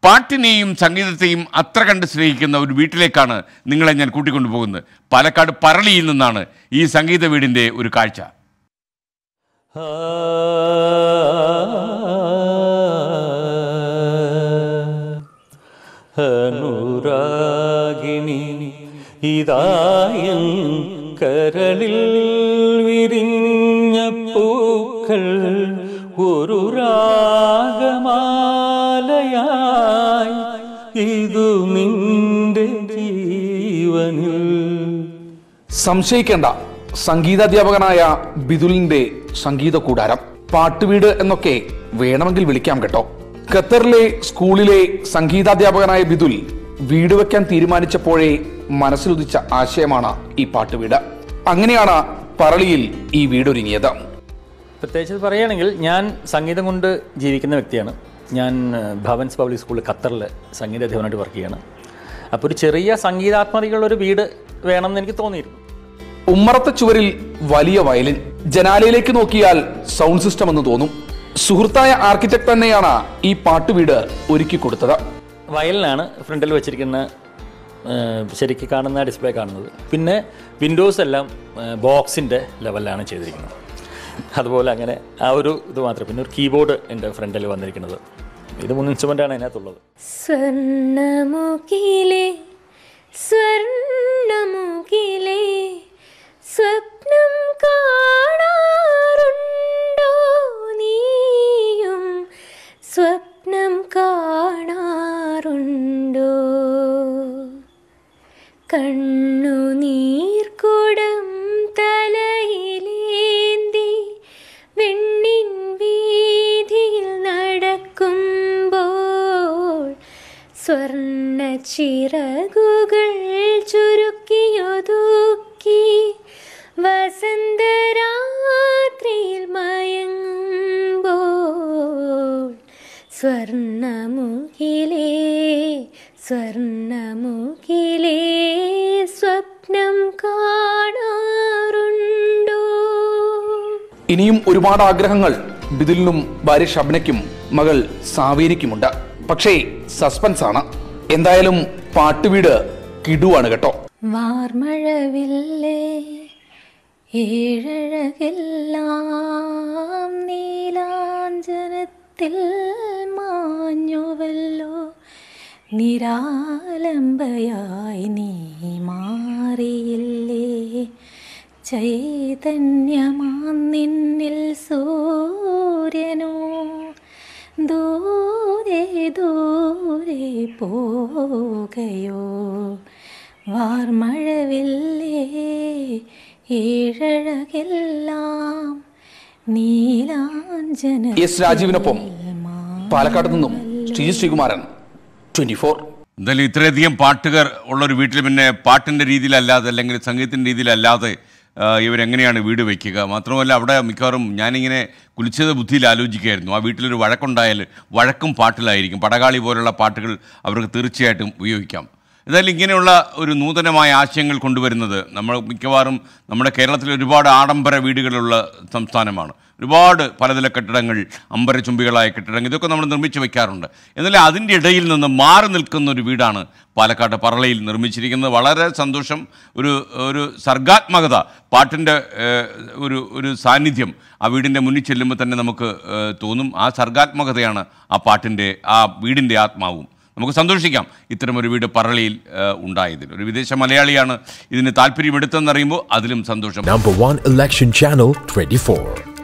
പാട്ടിനെയും സംഗീതത്തെയും അത്ര കണ്ട് സ്നേഹിക്കുന്ന ഒരു വീട്ടിലേക്കാണ് നിങ്ങളെ ഞാൻ കൂട്ടിക്കൊണ്ടു പോകുന്നത് പാലക്കാട് പറളിയിൽ നിന്നാണ് ഈ സംഗീത വീടിൻ്റെ ഒരു കാഴ്ച അനുരാഗിണി ഇതായൻ കരളിൽ വിരിഞ്ഞ പൂക്കൾ ഒരു രാഗമാലയായി ഇതു നിന്റെ ജീവനിൽ സംശയിക്കേണ്ട സംഗീതാധ്യാപകനായ ബിദുലിന്റെ സംഗീത കൂടാരം പാട്ടുവീട് എന്നൊക്കെ വേണമെങ്കിൽ വിളിക്കാം കേട്ടോ ഖത്തറിലെ സ്കൂളിലെ സംഗീതാധ്യാപകനായ ബിദുൽ വീട് വെക്കാൻ തീരുമാനിച്ചപ്പോഴേ മനസ്സിലുദിച്ച ആശയമാണ് ഈ പാട്ടുവീട് അങ്ങനെയാണ് പറളിയിൽ ഈ വീടൊരുങ്ങിയത് പ്രത്യേകിച്ച് പറയുകയാണെങ്കിൽ ഞാൻ സംഗീതം കൊണ്ട് ജീവിക്കുന്ന വ്യക്തിയാണ് ഞാൻ ഏഹ്, ഭവൻസ് പബ്ലിക് സ്കൂളിൽ ഖത്തറിൽ സംഗീത അധ്യാപനമായിട്ട് വർക്ക് ചെയ്യാണ് അപ്പോൾ ഒരു ചെറിയ സംഗീതാത്മകതയുള്ള ഒരു വീട് വേണമെന്ന് എനിക്ക് തോന്നിയിരുന്നു ഉമ്മറത്തെ ചുവരിൽ വലിയ വയലിൻ ജനാലയിലേക്ക് നോക്കിയാൽ സൗണ്ട് സിസ്റ്റം എന്ന് തോന്നും സുഹൃത്തായ ആർക്കിടെക്ട് തന്നെയാണ് ഈ പാട്ടുവീട് ഒരുക്കി കൊടുത്തത് വയലിനാണ് ഫ്രണ്ടിൽ വെച്ചിരിക്കുന്ന ഏഹ്, ശരിക്ക് കാണുന്ന ഡിസ്പ്ലേ കാണുന്നത് പിന്നെ വിൻഡോസ് എല്ലാം ബോക്സിൻ്റെ ലെവലിലാണ് ചെയ്തിരിക്കുന്നത് അതുപോലെ അങ്ങനെ ആ ഒരു ഇത് മാത്രം പിന്നെ ഒരു കീബോർഡ് എൻ്റെ ഫ്രണ്ടിൽ വന്നിരിക്കുന്നത് ഇത് മൂന്ന് ഇൻസ്ട്രുമെൻ്റാണ് അതിനകത്തുള്ളത് സ്വർണമുഖിലെ സ്വർണമുഖിലെ സ്വപ്നം കാണാറുണ്ടോ നീയും സ്വപ്നം കാണാറുണ്ടോ കണ്ണുനീർക്കുടം തലയിലേന്തി വെണ്ണിൻ വീതിയിൽ നടക്കുമ്പോൾ സ്വർണ്ണ ചിറകുകൾ ചുരുക്കിയൊതുക്കി വസന്തരാത്രിയിൽ മയങ്ങുമ്പോൾ സ്വർണമുഖിലേ സ്വർണമുഖിലേ സ്വപ്നം കാണാറുണ്ടോ ഇനിയും ഒരുപാട് ആഗ്രഹങ്ങൾ ബിദുലിനും ഭാര്യ ഷബ്നയ്ക്കും മകൾ സാവേരിക്കുമുണ്ട് പക്ഷേ സസ്പെൻസ് ആണ് എന്തായാലും പാട്ടുവീട് കിടുവാണ് കേട്ടോ വാർമഴവില്ലേ ഏഴഴകെല്ലാം നീലാഞ്ചനത്തിൽ മാഞ്ഞുവല്ലോ നിരാലംബയായി നീ മാറിയില്ലേ ചൈതന്യമാം നിന്നിൽ സൂര്യനോ ദൂരെ ദൂരെ പോകയോ വാർമഴവില്ലേ ഏഴഴകെല്ലാം നീലാഞ്ജന എസ് രാജീവിനൊപ്പം പാലക്കാട് നിന്നും ശ്രീ ശ്രീകുമാരൻ ട്വന്റി ഫോർ എന്തായാലും ഇത്രയധികം പാട്ടുകാർ ഉള്ളൊരു വീട്ടിൽ പിന്നെ പാട്ടിൻ്റെ രീതിയിലല്ലാതെ അല്ലെങ്കിൽ സംഗീതത്തിൻ്റെ രീതിയിലല്ലാതെ ആ, ഇവരെങ്ങനെയാണ് വീട് വയ്ക്കുക മാത്രമല്ല അവിടെ മിക്കവാറും ഞാനിങ്ങനെ കുലിച്ചത് ബുദ്ധിയിൽ ആലോചിക്കുകയായിരുന്നു ആ വീട്ടിലൊരു വഴക്കുണ്ടായാൽ വഴക്കും പാട്ടിലായിരിക്കും പടകാളി പോലുള്ള പാട്ടുകൾ അവർക്ക് തീർച്ചയായിട്ടും ഉപയോഗിക്കാം എന്തായാലും ഇങ്ങനെയുള്ള ഒരു നൂതനമായ ആശയങ്ങൾ കൊണ്ടുവരുന്നത് നമ്മൾ മിക്കവാറും നമ്മുടെ കേരളത്തിൽ ഒരുപാട് ആഡംബര വീടുകളുള്ള സംസ്ഥാനമാണ് ഒരുപാട് പലതര കെട്ടിടങ്ങൾ അമ്പരചുംബികളായ കെട്ടിടങ്ങൾ ഇതൊക്കെ നമ്മൾ നിർമ്മിച്ച് വെക്കാറുണ്ട് എന്നാൽ അതിൻ്റെ ഇടയിൽ നിന്ന് മാറി നിൽക്കുന്ന ഒരു വീടാണ് പാലക്കാട് പറളയിൽ നിർമ്മിച്ചിരിക്കുന്നത് വളരെ സന്തോഷം ഒരു ഒരു സർഗാത്മകത പാട്ടിൻ്റെ ഏഹ്, ഒരു ഒരു സാന്നിധ്യം ആ വീടിൻ്റെ മുന്നിൽ ചെല്ലുമ്പോൾ തന്നെ നമുക്ക് ഏഹ്, തോന്നും ആ സർഗാത്മകതയാണ് ആ പാട്ടിൻ്റെ ആ വീടിൻ്റെ ആത്മാവും നമുക്ക് സന്തോഷിക്കാം ഇത്തരമൊരു വീട് പറളിയിൽ ഏഹ്, ഉണ്ടായതിൽ ഒരു വിദേശ മലയാളിയാണ് ഇതിന് താല്പര്യമെടുത്തെന്നറിയുമ്പോൾ അതിലും സന്തോഷം Number one election channel 24.